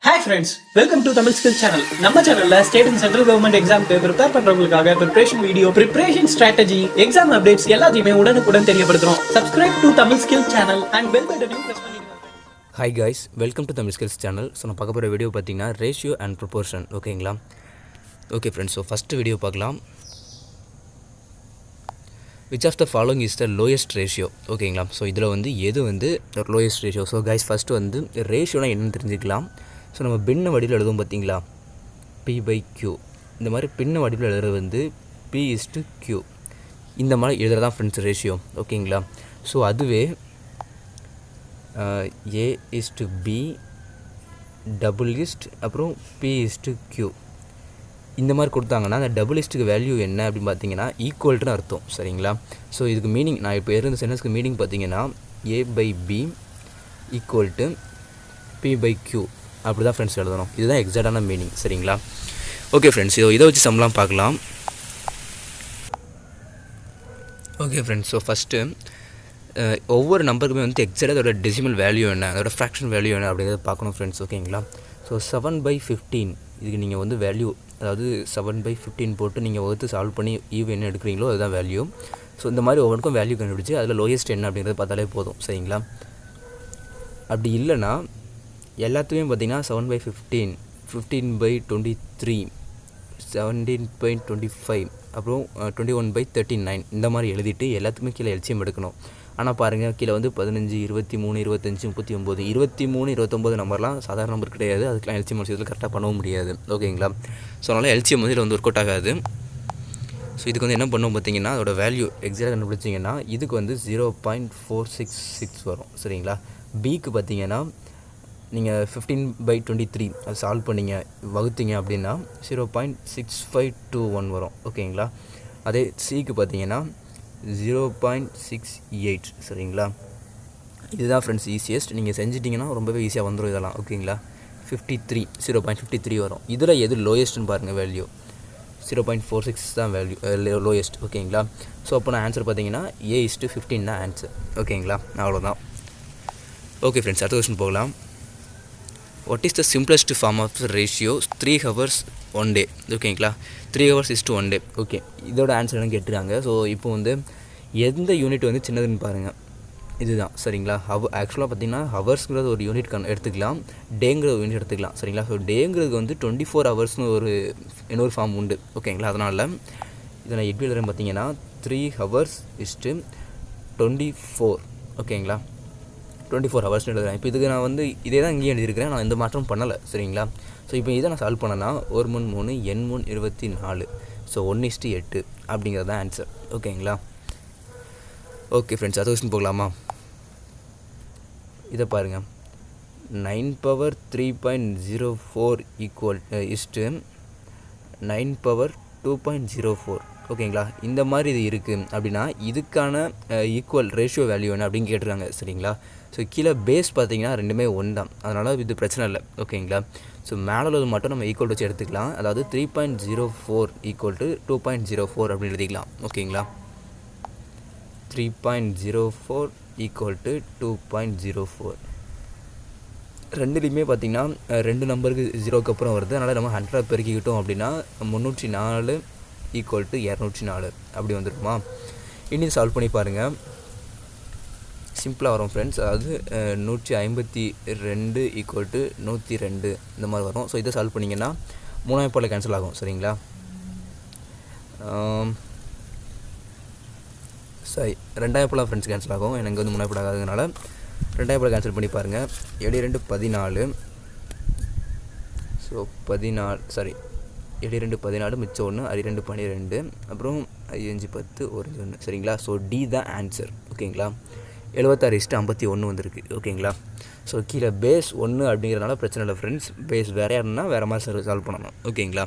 hi friends welcome to Tamil skill channel நம்ம சேனல்ல state and central government எக்ஸாம்க்கு prepare பண்றவங்களுக்காக preparation video preparation strategy exam updates எல்லாத்தையுமே உடனுக்குடன் தெரியப்படுத்துறோம் subscribe to Tamil skill channel and bell பட்டனையும் பிரஸ் பண்ணிடுங்க hi guys welcome to Tamil skills channel so நான் பார்க்க போகிற வீடியோ பார்த்தீங்கன்னா ரேஷியோ அண்ட் ப்ரொபோர்ஷன் ஓகேங்களா okay friends so first video பார்க்கலாம் which of the following is the lowest ratio ஓகேங்களா so இதில் வந்து எது வந்து lowest ratio so guys first வந்து ரேஷியோனா என்னன்னு தெரிஞ்சுக்கலாம் ஸோ நம்ம பின்ன வடிவில் எழுதுவோம் பார்த்தீங்களா பி பை க்யூ இந்த மாதிரி பின்ன வடிவில் எழுதுறது வந்து பி இஸ் டு க்யூ இந்த மாதிரி எழுதுறது தான் ஃப்ரெண்ட்ஸ் ரேஷியோ ஓகேங்களா ஸோ அதுவே A is to B double is to அப்புறம் பி இஸ் டு க்யூ இந்த மாதிரி கொடுத்தாங்கன்னா அந்த டபுள் இஸ்ட்டுக்கு வேல்யூ என்ன அப்படின்னு பார்த்தீங்கன்னா ஈக்குவல்ட்டுன்னு அர்த்தம் சரிங்களா ஸோ இதுக்கு மீனிங் நான் இப்போ இருந்த சென்டென்ஸ்க்கு மீனிங் பார்த்தீங்கன்னா A by B equal to P by Q அப்படி தான் ஃப்ரெண்ட்ஸ் எழுதணும் இதுதான் எக்ஸாக்டான மீனிங் சரிங்களா ஓகே ஃப்ரெண்ட்ஸ் இதோ இதை வச்சு சம்லாம் பார்க்கலாம் ஓகே ஃப்ரெண்ட்ஸ் ஸோ ஃபஸ்ட்டு ஒவ்வொரு நம்பருக்குமே வந்து எக்ஸாக்டாக அதோட டெசிமல் வேல்யூ என்ன அதோட ஃப்ராக்ஷன் வேல்யூ என்ன அப்படிங்கிறத பார்க்கணும் ஃப்ரெண்ட்ஸ் ஓகேங்களா ஸோ செவன் பை ஃபிஃப்டீன் இதுக்கு நீங்கள் வந்து வேல்யூ அதாவது செவன் பை ஃபிஃப்டீன் போட்டு நீங்கள் வகுத்து சால்வ் பண்ணி ஈவ் என்ன எடுக்கிறீங்களோ அதுதான் வேல்யூ ஸோ இந்த மாதிரி ஒவ்வொன்றுக்கும் வேல்யூ கண்டுபிடிச்சி அதில் லோயஸ்ட் என்ன அப்படிங்கிறத பார்த்தாலே போதும் சரிங்களா அப்படி இல்லைன்னா எல்லாத்துலேயும் பார்த்தீங்கன்னா seven by fifteen fifteen by twenty three seventeen by twenty five அப்புறம் twenty one by thirty nine இந்த மாதிரி எழுதிட்டு எல்லாத்துக்குமே கீழே எல்சியம் எடுக்கணும் ஆனால் பாருங்கள் கீழே வந்து பதினஞ்சு இருபத்தி மூணு இருபத்தஞ்சி முப்பத்தி ஒம்பது இருபத்தி மூணு இருபத்தொம்போது நம்பர்லாம் சாதாரண நம்பர் கிடையாது அதுக்கெலாம் எல்சியம் விஷயத்தில் கரெக்டாக பண்ணவும் முடியாது ஓகேங்களா ஸோ அதனால் எல்சியம் வந்து இதில் வந்து ஒர்க் அவுட் ஆகாது ஸோ இதுக்கு வந்து என்ன பண்ணுவோம் பார்த்தீங்கன்னா அதோட வேல்யூ எக்ஸாக்டாக கண்டுபிடிச்சிங்கன்னா இதுக்கு வந்து zero point four six six வரும் சரிங்களா பிக்கு பார்த்தீங்கன்னா நீங்கள் ஃபிஃப்டீன் பை டுவெண்ட்டி த்ரீ அது சால்வ் பண்ணீங்க வகுத்தீங்க அப்படின்னா zero point six five two one வரும் ஓகேங்களா அதே சிக்கு பார்த்தீங்கன்னா ஜீரோ பாயிண்ட் சிக்ஸ் எயிட் சரிங்களா இதுதான் ஃப்ரெண்ட்ஸ் ஈஸியஸ்ட் நீங்கள் செஞ்சிட்டிங்கன்னா ரொம்பவே ஈஸியாக வந்துடும் இதெல்லாம் ஓகேங்களா fifty three zero point fifty three வரும் இதில் எது லோயஸ்ட்னு பாருங்கள் value zero point four six தான் வேல்யூ லோயஸ்ட் ஓகேங்களா ஸோ அப்போ நான் ஆன்சர் பார்த்தீங்கன்னா ஏ இஸ்ட்டு ஃபிஃப்டின் தான் ஆன்சர் ஓகேங்களா அவ்வளோதான் ஓகே ஃப்ரெண்ட்ஸ் அடுத்த கொஸ்டின் போகலாம் what is the simplest form of ratio three hours one day ஓகேங்களா three hours is to one day okay இதோட ஆன்சர் என்ன கேட்டுருக்காங்க ஸோ இப்போ வந்து எந்த யூனிட் வந்து சின்னதுன்னு பாருங்கள் இதுதான் சரிங்களா ஹவ் ஆக்சுவலாக பார்த்தீங்கன்னா ஹவர்ஸ்ங்கிறது ஒரு யூனிட் கண் எடுத்துக்கலாம் டேங்கிற ஒரு யூனிட் எடுத்துக்கலாம் சரிங்களா ஸோ டேங்கிறது வந்து டுவெண்ட்டி ஃபோர் ஹவர்ஸ்னு ஒரு இன்னொரு ஃபார்ம் உண்டு ஓகேங்களா அதனால் இதை நான் எப்படி எழுதுறேன் பார்த்தீங்கன்னா three hours is to twenty four ஓகேங்களா டுவெண்ட்டி ஃபோர் ஹவர்ஸ் எழுதுறேன் இப்போ இதுக்கு நான் வந்து இதே தான் இங்கேயும் எழுதியிருக்கிறேன் நான் எந்த மாற்றம் பண்ணலை சரிங்களா ஸோ இப்போ இதை நான் சால்வ் பண்ணேன்னா ஒரு மூணு மூணு எண் மூணு இருபத்தி நாலு ஸோ ஒன்று இஸ்ட்டு எட்டு அப்படிங்கிறது தான் ஆன்சர் ஓகேங்களா ஓகே ஃப்ரெண்ட்ஸ் அது கொஸ்டின் போகலாமா இதை பாருங்கள் nine power three point zero four equal is to nine power two point zero four ஓகேங்களா இந்த மாதிரி இது இருக்குது அப்படின்னா இதுக்கான ஈக்குவல் ரேஷியோ வேல்யூ என்ன அப்படின்னு கேட்டுருக்காங்க சரிங்களா ஸோ கீழே பேஸ் பார்த்தீங்கன்னா ரெண்டுமே ஒன் தான் அதனால் இது பிரச்சனை இல்லை ஓகேங்களா ஸோ மேலே உள்ளது மட்டும் நம்ம ஈக்குவல் வச்சு எடுத்துக்கலாம் அதாவது three point zero four equal to two point zero four அப்படின்னு எழுதிக்கலாம் ஓகேங்களா three point zero four equal to two point zero four ரெண்டுலேயுமே பார்த்திங்கன்னா ரெண்டு நம்பருக்கு ஜீரோக்கு அப்புறம் வருது அதனால் நம்ம ஹண்ட்ரட் பெருக்கிக்கிட்டோம் அப்படின்னா முந்நூற்றி நாலு ஈக்குவல் டு இரநூற்றி நாலு அப்படி வந்துருமா இனி சால்வ் பண்ணி பாருங்கள் சிம்பிளாக வரும் ஃப்ரெண்ட்ஸ் அதாவது நூற்றி ஐம்பத்தி ரெண்டு ஈக்குவல் டு நூற்றி ரெண்டு இந்த மாதிரி வரும் ஸோ இதை சால்வ் பண்ணிங்கன்னா மூணாயிரம் போல் கேன்சல் ஆகும் சரிங்களா சரி ரெண்டாயிரம் போல் ஃப்ரெண்ட்ஸ் கேன்சல் ஆகும் எனக்கு வந்து மூணாயிரம் போல் ஆகாததுனால ரெண்டாயிரம் போல் கேன்சல் பண்ணி பாருங்கள் ஏழு ரெண்டு பதினாலு ஸோ பதினாலு சாரி ஏழு ரெண்டு பதினாலு மிச்சம் ஒன்று அரி ரெண்டு பன்னிரெண்டு அப்புறம் அஞ்சு பத்து ஒரு ஒன்று சரிங்களா ஸோ டி தான் ஆன்சர் ஓகேங்களா எழுபத்தாறு இஸ்ட்டு ஐம்பத்தி ஒன்று வந்திருக்கு ஓகேங்களா ஸோ கீழே பேஸ் ஒன்று அப்படிங்கிறனால பிரச்சனை இல்லை ஃப்ரெண்ட்ஸ் பேஸ் வேறு யாருன்னா வேறு மாதிரி சார் சால்வ் பண்ணணும் ஓகேங்களா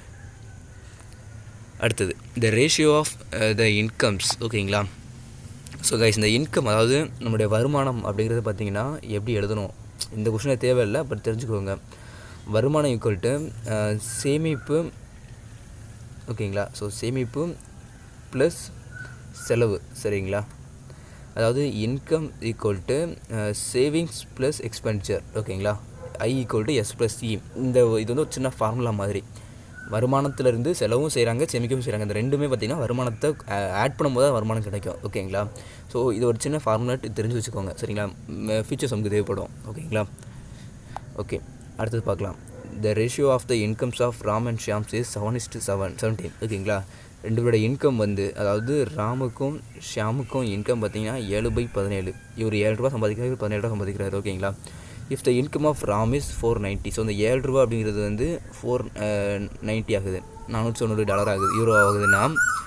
அடுத்தது the ratio of the incomes ஓகேங்களா ஸோ கைஸ் இந்த இன்கம் அதாவது நம்முடைய வருமானம் அப்படிங்கிறது பார்த்திங்கன்னா எப்படி எழுதணும் இந்த கொஷினே தேவையில்லை பட் தெரிஞ்சுக்கோங்க வருமானம் ஈக்குவல் டு சேமிப்பு ஓகேங்களா ஸோ சேமிப்பு ப்ளஸ் செலவு சரிங்களா அதாவது income equal to savings plus expenditure ஓகேங்களா I equal to S plus E இந்த இது வந்து ஒரு சின்ன ஃபார்முலா மாதிரி வருமானத்திலிருந்து செலவும் செய்கிறாங்க சேமிக்கவும் செய்கிறாங்க இந்த ரெண்டுமே பார்த்திங்கன்னா வருமானத்தை ஆட் பண்ணும்போது தான் வருமானம் கிடைக்கும் ஓகேங்களா ஸோ இது ஒரு சின்ன ஃபார்முலா தெரிஞ்சு வச்சுக்கோங்க சரிங்களா ஃபியூச்சர்ஸ் நமக்கு தேவைப்படும் ஓகேங்களா ஓகே அடுத்தது பார்க்கலாம் the ratio of the incomes of Ram and Shyam's is seven is to seven seventeen ஓகேங்களா ரெண்டு பேரோட இன்கம் வந்து அதாவது ராமுக்கும் ஷியாமுக்கும் இன்கம் பார்த்தீங்கன்னா ஏழு பை பதினேழு இவர் ஏழு ரூபா சம்பாதிக்கிறார் இவர் பதினேழு ரூபா சம்பாதிக்கிறார் ஓகேங்களா if the income of Ram is four ninety so இந்த ஏழு ரூபா அப்படிங்கிறது வந்து ஃபோர் நைன்ட்டி ஆகுது நானூற்றி தொண்ணூறு டாலர் ஆகுது யூரோ ஆகுதுன்னா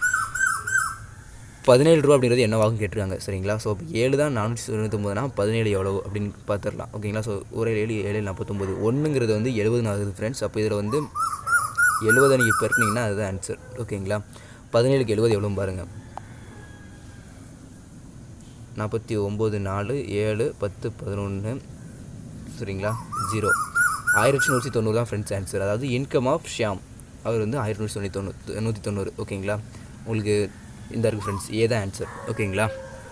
பதினேழு ரூபா அப்படிங்கிறது என்னவாகும் கேட்டிருக்காங்க சரிங்களா ஸோ இப்போ ஏழு தான் நானூற்றி தொண்ணூத்தொம்பதுனா பதினேழு எவ்வளோ அப்படின்னு பார்த்துடலாம் ஓகேங்களா ஸோ ஒரு ஏழு ஏழு நாற்பத்தொம்பது ஒன்றுங்கிறது வந்து எழுபதுன்னு ஆகுது ஃப்ரெண்ட்ஸ் அப்போ இதில் வந்து எழுபதை நீங்கள் பெருக்கினீங்கன்னா அதுதான் ஆன்சர் ஓகேங்களா பதினேழுக்கு எழுபது எவ்வளோ பாருங்கள் நாற்பத்தி ஒம்பது நாலு ஏழு பத்து பதினொன்று சரிங்களா ஜீரோ ஆயிரத்தி நூற்றி தொண்ணூறு தான் ஃப்ரெண்ட்ஸ் ஆன்சர் அதாவது இன்கம் ஆஃப் ஷியாம் அவர் வந்து ஆயிரத்தி நூற்றி தொண்ணூற்றி தொண்ணூறு நூற்றி தொண்ணூறு ஓகேங்களா உங்களுக்கு இந்த இருக்குது ஃப்ரெண்ட்ஸ் ஏ தான் ஆன்சர் ஓகேங்களா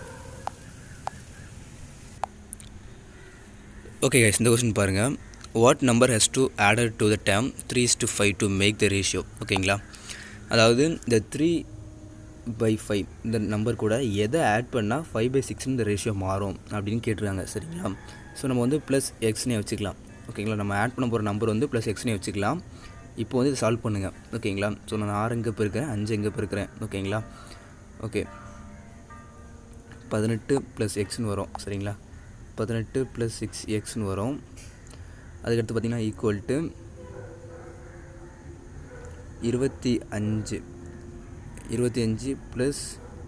ஓகே கைஸ் இந்த கொஸ்டின் பாருங்கள் what number has to added to the term three is to five to make the ratio ஓகேங்களா அதாவது இந்த த்ரீ பை ஃபைவ் இந்த நம்பர் கூட எதை ஆட் பண்ணால் ஃபைவ் பை சிக்ஸ்னு இந்த ரேஷியோ மாறும் அப்படின்னு கேட்டிருக்காங்க சரிங்களா ஸோ நம்ம வந்து ப்ளஸ் எக்ஸ்னே வச்சுக்கலாம் ஓகேங்களா நம்ம ஆட் பண்ண போகிற நம்பர் வந்து ப்ளஸ் எக்ஸ்னே வச்சுக்கலாம் இப்போ வந்து இதை சால்வ் பண்ணுங்கள் ஓகேங்களா ஸோ நான் ஆறு எங்கே பெருக்கிறேன் அஞ்சு எங்கே பெருக்கிறேன் ஓகேங்களா ஓகே பதினெட்டு ப்ளஸ் எக்ஸ்னு வரும் சரிங்களா பதினெட்டு ப்ளஸ் சிக்ஸ் எக்ஸ்னு வரும் அதுக்கடுத்து பார்த்திங்கன்னா ஈக்குவல் டு இருபத்தி அஞ்சு இருபத்தி அஞ்சு ப்ளஸ்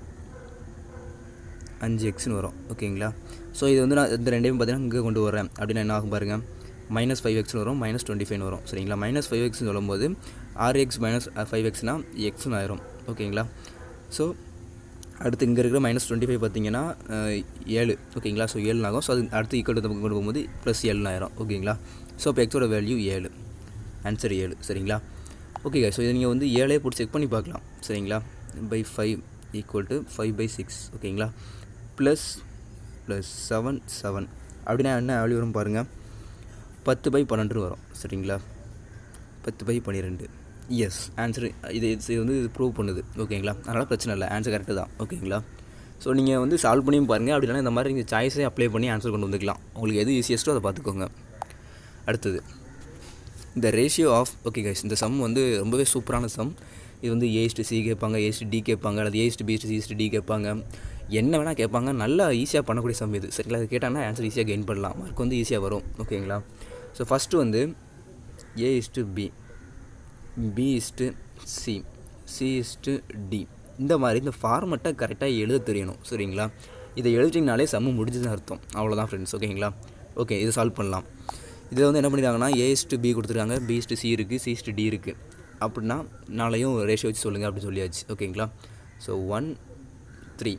அஞ்சு எக்ஸ்னு வரும் ஓகேங்களா ஸோ இது வந்து நான் இந்த ரெண்டையும் பார்த்தீங்கன்னா இங்கே கொண்டு வரேன் அப்படின்னா என்ன ஆகும் பாருங்கள் மைனஸ் ஃபைவ் எக்ஸ்னு வரும் மைனஸ் டுவெண்ட்டி ஃபைவ் வரும் சரிங்களா மைனஸ் ஃபைவ் எக்ஸ்னு சொல்லும்போது ஆறு எக்ஸ் மைனஸ் ஃபைவ் எக்ஸ்னால் எக்ஸ்னு ஆயிரும் ஓகேங்களா ஸோ அடுத்து இங்கே இருக்கிற மைனஸ் டுவெண்ட்டி ஃபைவ் பார்த்தீங்கன்னா ஏழு ஓகேங்களா ஸோ ஏழு ஆகும் ஸோ அது அடுத்து ஈக்குவல் கொண்டு போகும்போது ப்ளஸ் ஏழு ஆயிரும் ஓகேங்களா ஸோ இப்போ எக்ஸோட வேல்யூ ஏழு ஆன்சர் ஏழு சரிங்களா ஓகே ஸோ இதை நீங்கள் வந்து ஏழே போட்டு செக் பண்ணி பார்க்கலாம் சரிங்களா by five equal to five by six ஓகேங்களா ப்ளஸ் ப்ளஸ் செவன் செவன் அப்படின்னா என்ன வேல்யூ வரும் பாருங்கள் பத்து பை பன்னெண்டு வரும் சரிங்களா பத்து பை பன்னிரெண்டு எஸ் ஆன்சர் இது இது வந்து இது ப்ரூவ் பண்ணுது ஓகேங்களா அதனால் பிரச்சனை இல்லை ஆன்சர் கரெக்டு தான் ஓகேங்களா ஸோ நீங்கள் வந்து சால்வ் பண்ணியும் பாருங்கள் அப்படி இல்லைனா இந்த மாதிரி நீங்கள் சாய்ஸே அப்ளை பண்ணி ஆன்சர் கொண்டு வந்துக்கலாம் உங்களுக்கு எது ஈஸியஸ்ட்டோ அதை பார்த்துக்கோங்க அடுத்தது இந்த ரேஷியோ ஆஃப் ஓகே கைஸ் இந்த சம் வந்து ரொம்பவே சூப்பரான சம் இது வந்து ஏஸ்ட்டு சி கேட்பாங்க ஏஸ்ட்டு டி கேட்பாங்க அல்லது ஏஸ்ட்டு பிஸ்ட்டு சிஸ்ட்டு டி கேட்பாங்க என்ன வேணால் கேட்பாங்க நல்லா ஈஸியாக பண்ணக்கூடிய சம் இது சரிங்களா அது கேட்டாங்கன்னா ஆன்சர் ஈஸியாக கெயின் பண்ணலாம் மார்க் வந்து ஈஸியாக வரும் ஓகேங்களா ஸோ ஃபஸ்ட்டு வந்து A is to B B is to C C is to D இந்த மாதிரி இந்த ஃபார்மெட்டை கரெக்டாக எழுத தெரியணும் சரிங்களா இதை எழுதிட்டிங்கனாலே சம்மு முடிஞ்சதுன்னு அர்த்தம் அவ்வளோதான் ஃப்ரெண்ட்ஸ் ஓகேங்களா ஓகே இதை சால்வ் பண்ணலாம் இதில் வந்து என்ன பண்ணியிருக்காங்கன்னா ஏ இஸ்ட்டு பி கொடுத்துருக்காங்க பி இஸ்ட்டு சி இருக்குது சி இஸ்ட்டு டி இருக்குது அப்படின்னா நாளையும் ரேஷியோ வச்சு சொல்லுங்கள் அப்படின்னு சொல்லியாச்சு ஓகேங்களா so one three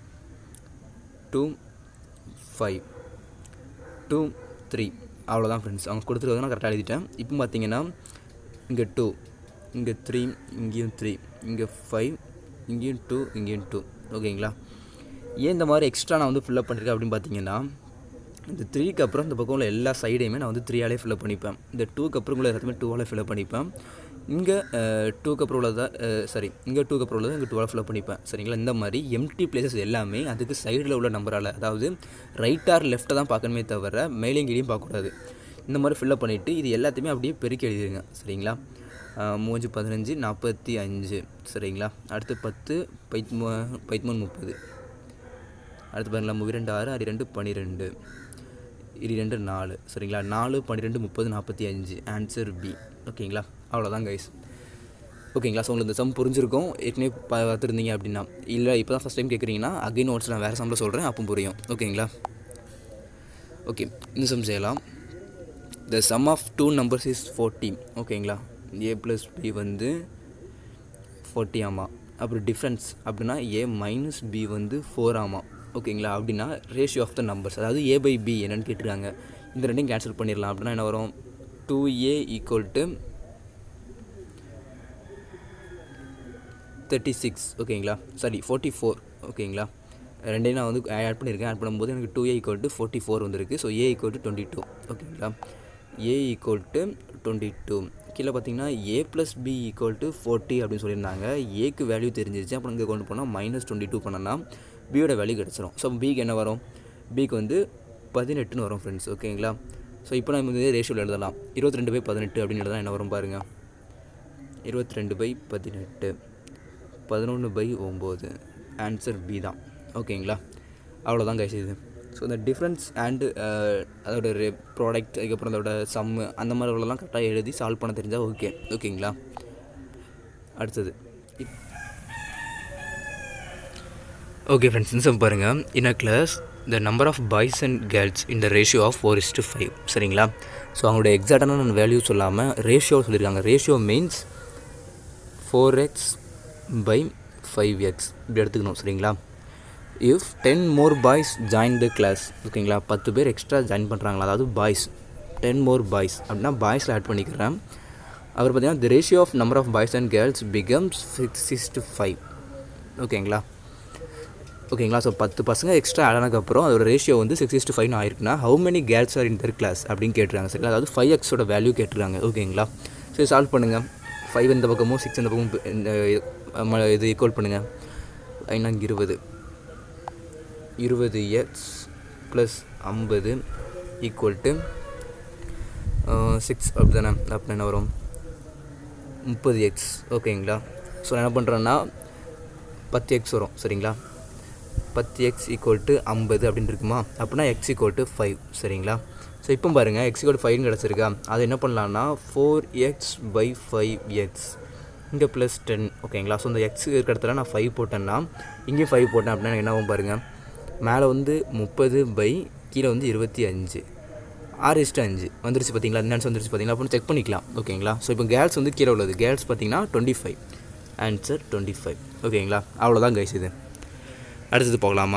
two five two three அவ்வளோதான் ஃப்ரெண்ட்ஸ் அவங்க கொடுத்துருக்காங்க நான் கரெக்டாக எழுதிட்டேன் இப்போ பார்த்தீங்கன்னா இங்கே டூ இங்கே த்ரீ இங்கேயும் த்ரீ இங்கே ஃபைவ் இங்கேயும் டூ இங்கேயும் டூ ஓகேங்களா ஏன் இந்த மாதிரி எக்ஸ்ட்ரா நான் வந்து ஃபில்லப் பண்ணியிருக்கேன் அப்படின்னு பார்த்தீங்கன்னா இந்த த்ரீக்கு அப்புறம் இந்த பக்கம் உள்ள எல்லா சைடையுமே நான் வந்து த்ரீயாலே ஃபில்லப் பண்ணிப்பேன் இந்த டூக்கு அப்புறம் உள்ள எல்லாத்தையுமே டூவால் ஃபில்லப் பண்ணிப்பேன் இங்கே டூக்கு அப்புறம் உள்ளதா சாரி இங்கே டூக்கு அப்புறம் உள்ளதை இங்கே டூவால் ஃபில்லப் பண்ணிப்பேன் சரிங்களா இந்த மாதிரி எம்டி பிளேசஸ் எல்லாமே அதுக்கு சைடில் உள்ள நம்பரால் அதாவது ரைட் ஆர் லெஃப்ட்டை தான் பார்க்கணுமே தவிர மேலேயும் கீழையும் பார்க்கக்கூடாது இந்த மாதிரி ஃபில்லப் பண்ணிவிட்டு இது எல்லாத்தையுமே அப்படியே பெருக்கி எழுதிடுங்க சரிங்களா மூஞ்சு பதினஞ்சு நாற்பத்தி அஞ்சு சரிங்களா அடுத்து பத்து பைத்மோ பைத்மூன் முப்பது அடுத்து பாருங்களா மூவி ரெண்டு ஆறு அடி ரெண்டு பன்னிரெண்டு இரு ரெண்டு நாலு சரிங்களா நாலு பன்னிரெண்டு முப்பது நாற்பத்தி அஞ்சு ஆன்சர் பி ஓகேங்களா அவ்வளோதான் கைஸ் ஓகேங்களா ஸோ உங்களுக்கு இந்த சம் புரிஞ்சிருக்கும் ஏற்கனவே பார்த்துருந்தீங்க அப்படின்னா இல்லை இப்போ தான் ஃபஸ்ட் டைம் கேட்குறீங்கன்னா அகைன் நோட்ஸ் நான் வேறு சம்மில் சொல்கிறேன் அப்போ புரியும் ஓகேங்களா ஓகே இந்த சம் செய்யலாம் the sum of two numbers is forty ஓகேங்களா ஏ ப்ளஸ் பி வந்து ஃபோர்ட்டி ஆமாம் அப்புறம் டிஃப்ரென்ஸ் அப்படின்னா ஏ மைனஸ் பி வந்து ஃபோர் ஆமாம் ஓகேங்களா அப்படின்னா ரேஷியோ ஆஃப் த நம்பர்ஸ் அதாவது ஏ பை பி என்னென்னு கேட்டிருக்காங்க இந்த ரெண்டையும் கேன்சல் பண்ணிடலாம் அப்படின்னா என்ன வரும் two A equal to thirty six ஓகேங்களா சாரி ஃபோர்ட்டி ஃபோர் ஓகேங்களா ரெண்டையும் நான் வந்து ஆட் பண்ணியிருக்கேன் ஆட் பண்ணும்போது எனக்கு two A equal to forty four வந்திருக்கு so A equal to twenty two ஓகேங்களா A equal to twenty two கீழே பார்த்தீங்கன்னா A plus B equal to forty அப்படின்னு சொல்லியிருந்தாங்க ஏக்கு வேல்யூ தெரிஞ்சிருச்சு அப்புறம் இங்கே கொண்டு போனால் மைனஸ் டுவெண்ட்டி டூ பண்ணோன்னா பியோட வேல்யூ கிடச்சிரும் ஸோ பிக்கு என்ன வரும் பிக்கு வந்து பதினெட்டுன்னு வரும் ஃப்ரெண்ட்ஸ் ஓகேங்களா ஸோ இப்போ நம்ம இதே ரேஷியோவில் எழுதலாம் இருபத்தி ரெண்டு பை பதினெட்டு அப்படின்னு எழுதலாம் என்ன வரும் பாருங்கள் இருபத்தி ரெண்டு பை பதினெட்டு பதினொன்று பை ஒம்பது ஆன்சர் பி தான் ஓகேங்களா அவ்வளோதான் கைஸ் இது ஸோ இந்த டிஃப்ரென்ஸ் அண்டு அதோட ரே ப்ராடக்ட் அதுக்கப்புறம் அதோட சம்மு அந்த மாதிரி உள்ளலாம் கரெக்டாக எழுதி சால்வ் பண்ண தெரிஞ்சால் ஓகே ஓகேங்களா அடுத்தது இப் ஓகே ஃப்ரெண்ட்ஸ் இந்த பாருங்கள் in a class the number of boys and girls இந்த ratio of four is to five சரிங்களா ஸோ அவங்களோட எக்ஸாக்டான வேல்யூ சொல்லாமல் ரேஷியோ சொல்லியிருக்காங்க ratio means four x by five x இப்படி எடுத்துக்கணும் சரிங்களா if ten more boys join the class ஓகேங்களா பத்து பேர் எக்ஸ்ட்ரா ஜாயின் பண்ணுறாங்களா அதாவது பாய்ஸ் டென் மோர் பாய்ஸ் அப்படின்னா பாய்ஸில் ஆட் பண்ணிக்கிறேன் அவர் பார்த்தீங்கன்னா the ratio of number of boys and girls becomes six six to five ஓகேங்களா ஓகேங்களா ஸோ பத்து பசங்க எக்ஸ்ட்ரா ஆட் ஆனதுக்கப்புறம் அதோட ரேஷியோ வந்து சிக்ஸ் இஸ் டு ஃபைவ் ஆயிருக்குன்னா how many girls are in the class அப்படின்னு கேட்டுருக்காங்க சரிங்களா அதாவது ஃபைவ் எக்ஸோட வேல்யூ கேட்டுருக்காங்க ஓகேங்களா ஸோ சால்வ் பண்ணுங்கள் ஃபைவ் இந்த பக்கமும் சிக்ஸ் இந்த பக்கமும் ப- இந்த ம- இது ஈக்குவல் பண்ணுங்கள் ஐநா இருபது இருபது எக்ஸ் ப்ளஸ் ஐம்பது ஈக்குவல் டு சிக்ஸ் அப்படி தானே அப்படின்னு என்ன வரும் முப்பது எக்ஸ் ஓகேங்களா ஸோ நான் என்ன பண்ணுறேன்னா பத்து எக்ஸ் வரும் சரிங்களா பத்து எக்ஸ் ஈக்குவல் டு ஐம்பது அப்படின்னு இருக்குமா அப்படின்னா எக்ஸ் ஈக்குவல் டு ஃபைவ் சரிங்களா ஸோ இப்போ பாருங்கள் எக்ஸ் ஈக்குவல் ஃபைவ்னு கிடச்சிருக்கா அது என்ன பண்ணலான்னா four x by five x இங்கே ப்ளஸ் டென் ஓகேங்களா ஸோ இந்த எக்ஸ் இருக்கிற இடத்துல நான் ஃபைவ் போட்டேன்னா இங்கேயும் ஃபைவ் போட்டேன் அப்படின்னா எனக்கு என்ன ஆகும் பாருங்கள் மேலே வந்து முப்பது பை கீழே வந்து இருபத்தி அஞ்சு ஆறு இஸ்ட்டு அஞ்சு வந்துருச்சு பார்த்தீங்களா என்னன்னு வந்துருச்சு பார்த்தீங்களா அப்படின்னு செக் பண்ணிக்கலாம் ஓகேங்களா ஸோ இப்போ கேர்ள்ஸ் வந்து கீழே உள்ளது கேர்ள்ஸ் பார்த்தீங்கன்னா twenty five answer twenty five ஓகேங்களா அவ்வளோதான் கைஸ் இது அடுத்தது போகலாமா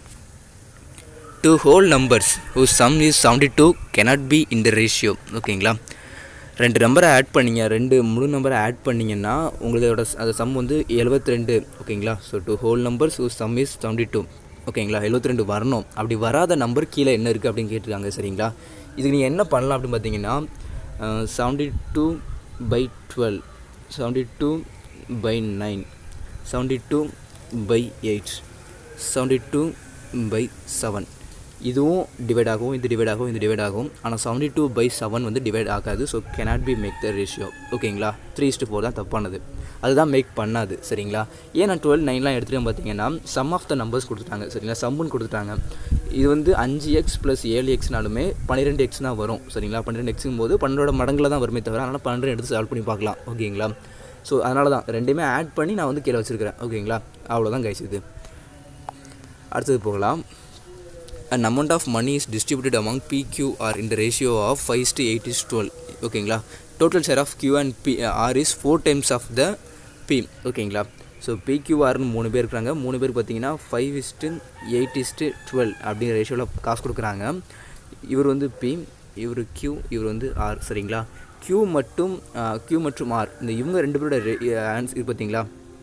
two whole numbers whose sum is 72 cannot be in the ratio ஓகேங்களா ரெண்டு நம்பரை ஆட் பண்ணீங்க ரெண்டு முழு நம்பரை ஆட் பண்ணீங்கன்னா உங்களோட ஸ்- அந்த சம் வந்து 72 ரெண்டு ஓகேங்களா so two whole numbers whose sum is 72 two ஓகேங்களா 72 ரெண்டு வரணும் அப்படி வராத நம்பர் கீழே என்ன இருக்குது அப்படின்னு கேட்டிருக்காங்க சரிங்களா இதுக்கு நீங்கள் என்ன பண்ணலாம் அப்படின்னு பார்த்தீங்கன்னா seventy two by twelve seventy two by nine seventy two by eight seventy two by seven இதுவும் டிவைட் ஆகும் இது டிவைட் ஆகும் இது டிவைட் ஆகும் ஆனால் செவன்டி டூ பை செவன் வந்து டிவைட் ஆகாது so cannot be make the ratio ஓகேங்களா த்ரீ இஸ்ட்டு ஃபோர் தான் தப்பானது அதுதான் மேக் பண்ணாது சரிங்களா ஏன் நான் டுவெல் நைன்லாம் எடுத்துகிட்டு பார்த்தீங்கன்னா சம் ஆஃப் த நம்பர்ஸ் கொடுத்துட்டாங்க சரிங்களா சம்முன்னு கொடுத்துட்டாங்க இது வந்து அஞ்சு எக்ஸ் ப்ளஸ் ஏழு எக்ஸ்னாலுமே பன்னிரெண்டு எக்ஸ் தான் வரும் சரிங்களா பன்னிரெண்டு எக்ஸும் போது பன்னெண்டோட மடங்கில் தான் வருமே தவிர அதனால் பன்னெண்டு எடுத்து சால்வ் பண்ணி பார்க்கலாம் ஓகேங்களா ஸோ அதனால தான் ரெண்டுமே ஆட் பண்ணி நான் வந்து கீழே வச்சுருக்கிறேன் ஓகேங்களா அவ்வளோதான் கைஸ் இது அடுத்தது போகலாம் an amount of money is distributed among PQR in the ratio of 5 is to 8 is 12 ஓகேங்களா total share of Q and P R is 4 times of the P ஓகேங்களா ஸோ பிக்யூஆர்னு மூணு பேர் இருக்கிறாங்க மூணு பேர் பார்த்தீங்கன்னா five is to eight is to twelve அப்படிங்கிற ரேஷியோவில் காசு கொடுக்குறாங்க இவர் வந்து பி இவர் Q இவர் வந்து ஆர் சரிங்களா Q மட்டும் Q மற்றும் ஆர் இந்த இவங்க ரெண்டு பேரோட ஆன்சர் இது பார்த்தீங்களா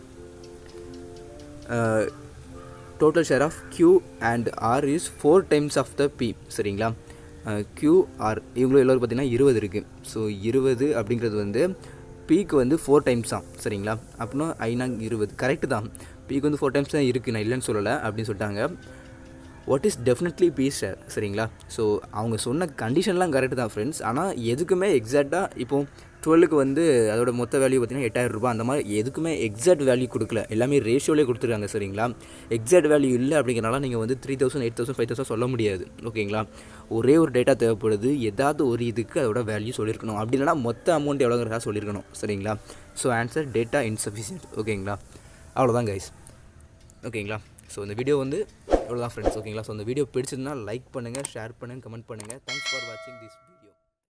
total share of Q and R is four times of the P சரிங்களா Q ஆர் இவங்களும் எல்லோரும் பார்த்தீங்கன்னா இருபது இருக்குது ஸோ இருபது அப்படிங்கிறது வந்து பிக்கு வந்து ஃபோர் டைம்ஸ் தான் சரிங்களா அப்படின்னா ஐநா இருபது கரெக்டு தான் பிக்கு வந்து ஃபோர் டைம்ஸ் தான் இருக்குது நான் இல்லைன்னு சொல்லலை அப்படின்னு சொல்லிட்டாங்க what is definitely P share சரிங்களா ஸோ அவங்க சொன்ன கண்டிஷன்லாம் கரெக்டு தான் ஃப்ரெண்ட்ஸ் ஆனால் எதுக்குமே எக்ஸாக்டாக இப்போ டுவெல்லுக்கு வந்து அதோட மொத்த வேல்யூ பார்த்தீங்கன்னா எட்டாயிரம் ரூபாய் அந்த மாதிரி எதுக்குமே எக்ஸாக்ட் வேல்யூ கொடுக்கல எல்லாமே ரேஷியோலே கொடுத்துருக்காங்க சரிங்களா எக்ஸாக்ட் வேல்யூ இல்லை அப்படிங்கிறனால நீங்கள் வந்து three thousand eight thousand five thousand சொல்ல முடியாது ஓகேங்களா ஒரே ஒரு டேட்டா தேவைப்படுது ஏதாவது ஒரு இதுக்கு அதோட வேல்யூ சொல்லியிருக்கணும் அப்படி இல்லைனா மொத்த அமௌண்ட் எவ்வளோங்கிறதா சொல்லியிருக்கணும் சரிங்களா ஸோ ஆன்சர் டேட்டா இன்சஃபிஷியன்ட் ஓகேங்களா அவ்வளோதான் கைஸ் ஓகேங்களா ஸோ இந்த வீடியோ வந்து இவ்வளோதான் ஃப்ரெண்ட்ஸ் ஓகேங்களா ஸோ இந்த வீடியோ பிடிச்சிருந்தா லைக் பண்ணுங்கள் ஷேர் பண்ணுங்கள் கமெண்ட் பண்ணுங்கள் தேங்க்ஸ் ஃபார் வாட்சிங் திஸ்